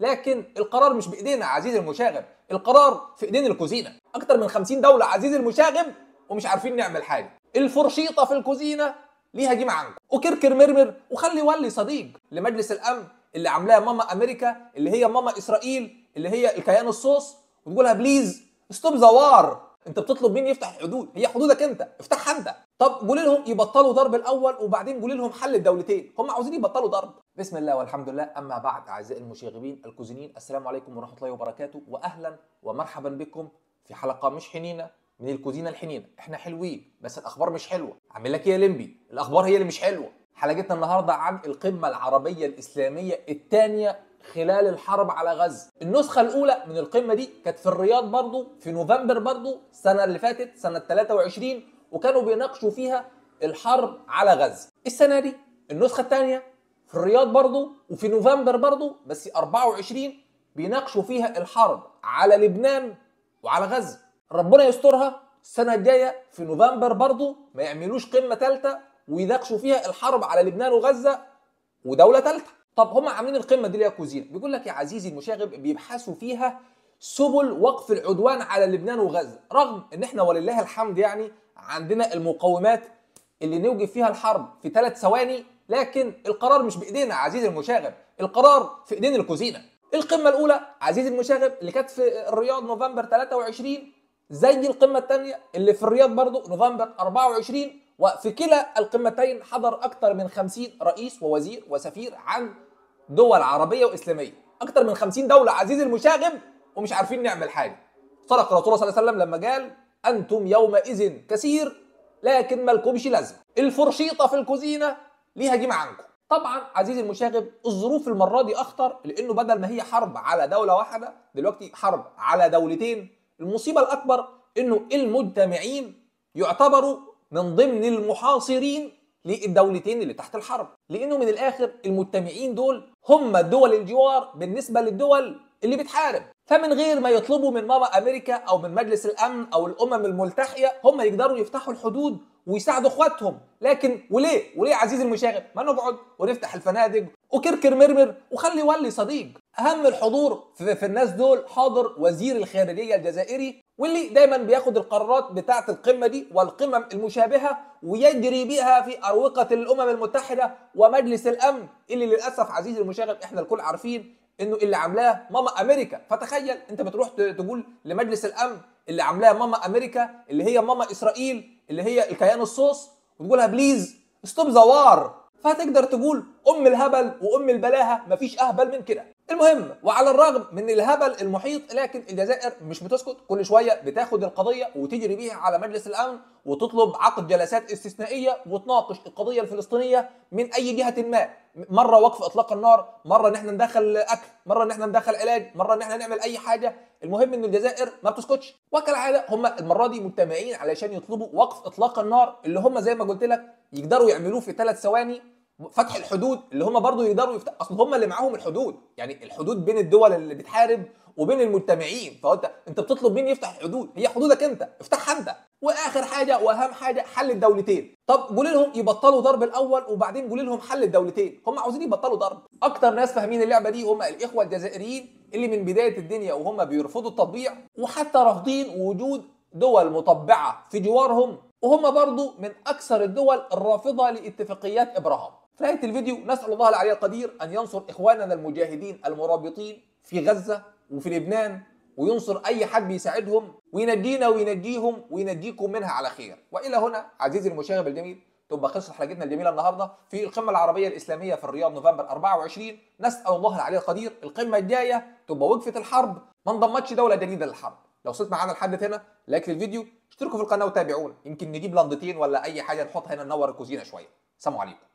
لكن القرار مش بايدينا عزيزي المشاغب القرار في ايدين الكوزينه اكتر من 50 دوله عزيزي المشاغب ومش عارفين نعمل حاجه الفرشيطه في الكوزينه ليها جيمه عنكم وكركر مرمر وخلي ولي صديق لمجلس الامن اللي عاملاها ماما امريكا اللي هي ماما اسرائيل اللي هي الكيان الصوص وتقولها بليز ستوب زوار انت بتطلب مين يفتح الحدود هي حدودك انت افتحها انت طب قولي لهم يبطلوا ضرب الاول وبعدين قولي لهم حل الدولتين هم عاوزين يبطلوا ضرب بسم الله والحمد لله اما بعد اعزائي المشاغبين الكوزينين السلام عليكم ورحمه الله وبركاته واهلا ومرحبا بكم في حلقه مش حنينه من الكوزينه الحنينه احنا حلوين بس الاخبار مش حلوه عامل لك ايه يا لمبي الاخبار هي اللي مش حلوه حلقتنا النهارده عن القمه العربيه الاسلاميه الثانيه خلال الحرب على غزه النسخه الاولى من القمه دي كانت في الرياض برضو في نوفمبر برضو السنه اللي فاتت سنه 23 وكانوا بيناقشوا فيها الحرب على غزه السنه دي النسخه الثانيه في الرياض برضو وفي نوفمبر برضو بس 24 بيناقشوا فيها الحرب على لبنان وعلى غزه ربنا يسترها السنه الجايه في نوفمبر برضو ما يعملوش قمه ثالثه ويناقشوا فيها الحرب على لبنان وغزه ودوله ثالثه طب هم عاملين القمه دي ليه يا كوزين بيقول لك يا عزيزي المشاغب بيبحثوا فيها سبل وقف العدوان على لبنان وغزه رغم ان احنا ولله الحمد يعني عندنا المقومات اللي نوقف فيها الحرب في ثلاث ثواني لكن القرار مش بايدينا عزيزي المشاغب القرار في ايدين الكوزينه القمه الاولى عزيزي المشاغب اللي كانت في الرياض نوفمبر 23 زي القمه الثانيه اللي في الرياض برضو نوفمبر 24 وفي كلا القمتين حضر اكثر من 50 رئيس ووزير وسفير عن دول عربيه واسلاميه اكثر من 50 دوله عزيزي المشاغب ومش عارفين نعمل حاجه صدق رسول الله صلى الله عليه وسلم لما قال انتم يومئذ كثير لكن مالكمش لازمه الفرشيطه في الكوزينه ليها جيمه عنكم طبعا عزيزي المشاغب الظروف المره دي اخطر لانه بدل ما هي حرب على دوله واحده دلوقتي حرب على دولتين المصيبه الاكبر انه المجتمعين يعتبروا من ضمن المحاصرين للدولتين اللي تحت الحرب لانه من الاخر المجتمعين دول هم دول الجوار بالنسبه للدول اللي بتحارب فمن غير ما يطلبوا من ماما امريكا او من مجلس الامن او الامم الملتحيه هم يقدروا يفتحوا الحدود ويساعدوا اخواتهم لكن وليه وليه عزيزي المشاغب ما نقعد ونفتح الفنادق وكركر مرمر وخلي ولي صديق اهم الحضور في, في الناس دول حاضر وزير الخارجيه الجزائري واللي دايما بياخد القرارات بتاعه القمه دي والقمم المشابهه ويجري بها في اروقه الامم المتحده ومجلس الامن اللي للاسف عزيزي المشاغب احنا الكل عارفين انه اللي عاملاه ماما امريكا فتخيل انت بتروح تقول لمجلس الامن اللي عاملاه ماما امريكا اللي هي ماما اسرائيل اللي هي الكيان الصوص وتقولها بليز ستوب زوار فهتقدر تقول ام الهبل وام البلاهه مفيش اهبل من كده المهم وعلى الرغم من الهبل المحيط لكن الجزائر مش بتسكت كل شويه بتاخد القضيه وتجري بيها على مجلس الامن وتطلب عقد جلسات استثنائيه وتناقش القضيه الفلسطينيه من اي جهه ما مره وقف اطلاق النار مره ان احنا ندخل اكل مره ان احنا ندخل علاج مره ان احنا نعمل اي حاجه المهم ان الجزائر ما بتسكتش وكالعاده هم المره دي مجتمعين علشان يطلبوا وقف اطلاق النار اللي هم زي ما قلت لك يقدروا يعملوه في ثلاث ثواني فتح الحدود اللي هم برضو يقدروا يفتح اصل هم اللي معاهم الحدود يعني الحدود بين الدول اللي بتحارب وبين المجتمعين فانت انت بتطلب مين يفتح الحدود هي حدودك انت افتحها انت واخر حاجه واهم حاجه حل الدولتين طب قولي لهم يبطلوا ضرب الاول وبعدين قولي لهم حل الدولتين هم عاوزين يبطلوا ضرب اكتر ناس فاهمين اللعبه دي هم الاخوه الجزائريين اللي من بدايه الدنيا وهم بيرفضوا التطبيع وحتى رافضين وجود دول مطبعه في جوارهم وهم برضو من اكثر الدول الرافضه لاتفاقيات ابراهام في نهايه الفيديو نسال الله العلي القدير ان ينصر اخواننا المجاهدين المرابطين في غزه وفي لبنان وينصر اي حد بيساعدهم وينجينا وينجيهم وينجيكم منها على خير والى هنا عزيزي المشاغب الجميل تبقى خلصت حلقتنا الجميله النهارده في القمه العربيه الاسلاميه في الرياض نوفمبر 24 نسال الله العلي القدير القمه الجايه تبقى وقفه الحرب ما انضمتش دوله جديده للحرب لو وصلت معانا لحد هنا لايك للفيديو اشتركوا في القناه وتابعونا يمكن نجيب لندتين ولا اي حاجه نحطها هنا ننور الكوزينه شويه سلام عليكم